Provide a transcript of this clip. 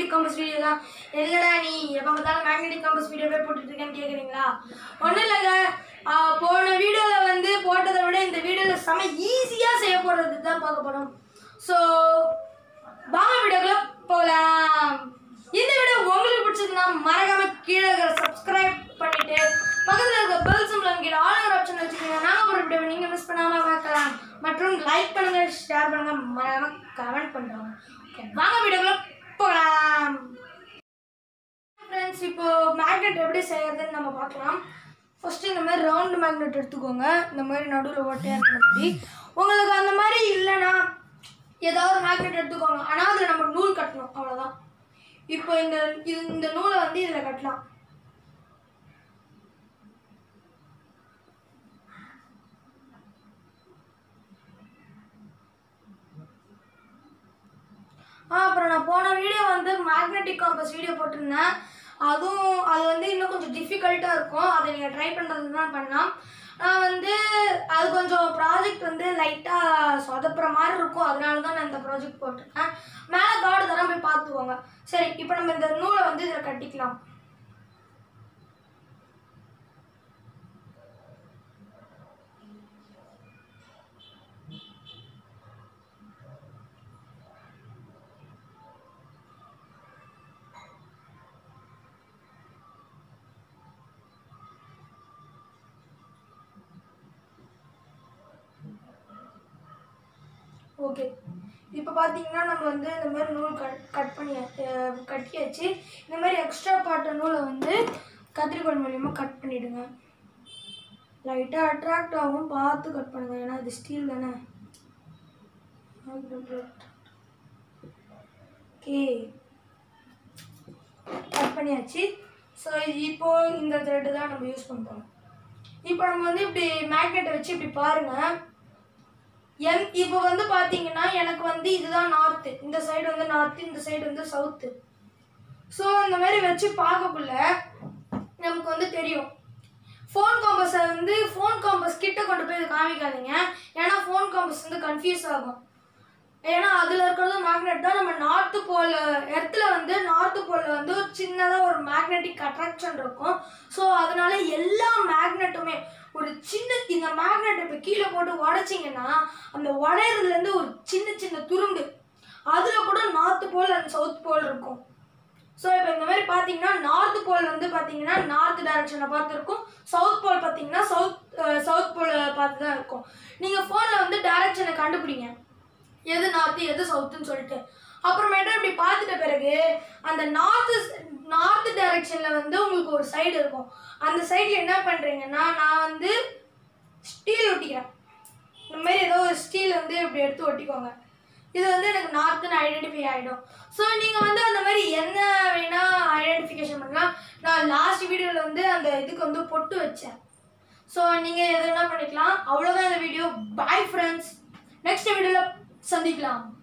magnetic compass video தான் என்னடா நீ எப்போ பார்த்தாலும் மேக்னெட்டிக் காம்பஸ் வீடியோவே போட்டுட்டு இருக்கேன்னு கேட்குறீங்களா ஒன்றும் இல்லைங்க ஆ, போன வீடியோவில் வந்து போட்டதை விட இந்த வீடியோவில் செம ஈஸியாக செய்ய போகிறது தான் பார்க்க போகிறோம் ஸோ வாங்க வீடியோக்குள்ள போகலாம் இந்த வீடியோ உங்களுக்கு பிடிச்சதுன்னா மறக்காம கீழே இருக்கிற சப்ஸ்கிரைப் பண்ணிட்டு பக்கத்தில் இருக்க பெல் சிம்பிள் கீழே ஆளுங்கிற ஆப்ஷன் வச்சுக்கோங்க நாங்கள் ஒரு வீடியோ நீங்கள் மிஸ் பண்ணாமல் பார்க்கலாம் மற்றும் லைக் பண்ணுங்க ஷேர் பண்ணுங்க மறக்காம கமெண்ட் பண்ணுறாங்க ஓகே வாங்க வீடியோக்குள்ள போகலாம் ஃப்ரெண்ட்ஸ் இப்போ மேக்னெட் எப்படி செய்யறதுன்னு நம்ம பார்க்கலாம் ஃபஸ்ட்டு இந்த மாதிரி ரவுண்டு மேக்னெட் எடுத்துக்கோங்க இந்த மாதிரி நடுவில் ஓட்டையாக இருக்கிற மாதிரி உங்களுக்கு அந்த மாதிரி இல்லைன்னா ஏதாவது ஒரு மேக்னெட் எடுத்துக்கோங்க ஆனால் அதில் நம்ம நூல் கட்டணும் அவ்வளோதான் இப்போ இந்த இது இந்த நூலை வந்து இதில் கட்டலாம் ஆ அப்புறம் நான் போன வீடியோ வந்து மேக்னெட்டிக் காம்பஸ் வீடியோ போட்டிருந்தேன் அதுவும் அது வந்து இன்னும் கொஞ்சம் டிஃபிகல்ட்டாக இருக்கும் அதை நீங்கள் ட்ரை பண்ணுறது தான் பண்ணலாம் நான் வந்து அது கொஞ்சம் ப்ராஜெக்ட் வந்து லைட்டாக சொதப்புற மாதிரி இருக்கும் அதனால தான் நான் இந்த ப்ராஜெக்ட் போட்டிருக்கேன் மேலே கார்டு தரம் போய் பார்த்துக்கோங்க சரி இப்போ நம்ம இந்த நூலை வந்து இதில் கட்டிக்கலாம் ஓகே இப்போ பார்த்தீங்கன்னா நம்ம வந்து இந்த மாதிரி நூல் கட் கட் பண்ணி அஹ், கட்டியாச்சு இந்த மாதிரி எக்ஸ்ட்ரா பாட்ட நூலை வந்து கத்திரிக்கோல் மூலியமாக கட் பண்ணிவிடுங்க லைட்டாக அட்ராக்ட் ஆகும் பார்த்து கட் பண்ணுங்க ஏன்னா அது ஸ்டீல் தானே ஓகே கட் பண்ணியாச்சு ஸோ இப்போ இந்த த்ரெட்டு தான் நம்ம யூஸ் பண்ணுறோம் இப்போ நம்ம வந்து இப்படி மேக்னெட்டை வச்சு இப்படி பாருங்கள் என் இப்போ வந்து பார்த்தீங்கன்னா எனக்கு வந்து இதுதான் நார்த்து இந்த சைடு வந்து நார்த்து இந்த சைடு வந்து சவுத்து ஸோ இந்த மாதிரி வச்சு பார்க்கக்குள்ள நமக்கு வந்து தெரியும் ஃபோன் காம்பஸை வந்து ஃபோன் காம்பஸ் கிட்ட கொண்டு போய் இதை காமிக்காதீங்க ஏன்னா ஃபோன் காம்பஸ் வந்து கன்ஃபியூஸ் ஆகும் ஏன்னா அதில் இருக்கிறது மேக்னெட் தான் நம்ம நார்த்து போல் எர்த்தில் வந்து நார்த்து போலில் வந்து ஒரு சின்னதாக ஒரு மேக்னெட்டிக் அட்ராக்ஷன் இருக்கும் ஸோ அதனால எல்லா மேக்னெட்டுமே ஒரு சின்ன இந்த மேக்னெட் இப்போ கீழே போட்டு உடைச்சிங்கன்னா அந்த உடையிறதுலேருந்து ஒரு சின்ன சின்ன துரும்பு அதில் கூட north pole and south pole இருக்கும் ஸோ இப்போ இந்த மாதிரி பார்த்தீங்கன்னா நார்த் போல் வந்து பார்த்தீங்கன்னா நார்த் டைரக்ஷனை பார்த்து இருக்கும் சவுத் போல் பார்த்தீங்கன்னா சவுத் சவுத் போல் பார்த்து தான் இருக்கும் நீங்கள் ஃபோனில் வந்து டைரக்ஷனை கண்டுபிடிங்க எது நார்த்து எது சவுத்துன்னு சொல்லிட்டு அப்புறமேட்டு இப்படி பார்த்துட்ட பிறகு அந்த நார்த்து நார்த் டைரக்ஷனில் வந்து உங்களுக்கு ஒரு சைடு இருக்கும் அந்த சைடில் என்ன பண்ணுறீங்கன்னா நான் வந்து ஸ்டீல் ஒட்டிக்கிறேன் இந்த மாதிரி ஏதோ ஒரு ஸ்டீல் வந்து இப்படி எடுத்து ஒட்டிக்கோங்க இது வந்து எனக்கு நார்த்துன்னு ஐடென்டிஃபை ஆகிடும் ஸோ நீங்கள் வந்து அந்த மாதிரி என்ன வேணால் ஐடென்டிஃபிகேஷன் பண்ணலாம் நான் லாஸ்ட் வீடியோவில் வந்து அந்த இதுக்கு வந்து பொட்டு வச்சேன் ஸோ நீங்கள் எது வேணால் பண்ணிக்கலாம் அவ்வளோதான் இந்த வீடியோ பாய் ஃப்ரெண்ட்ஸ் நெக்ஸ்ட் வீடியோவில் சந்திக்கலாம்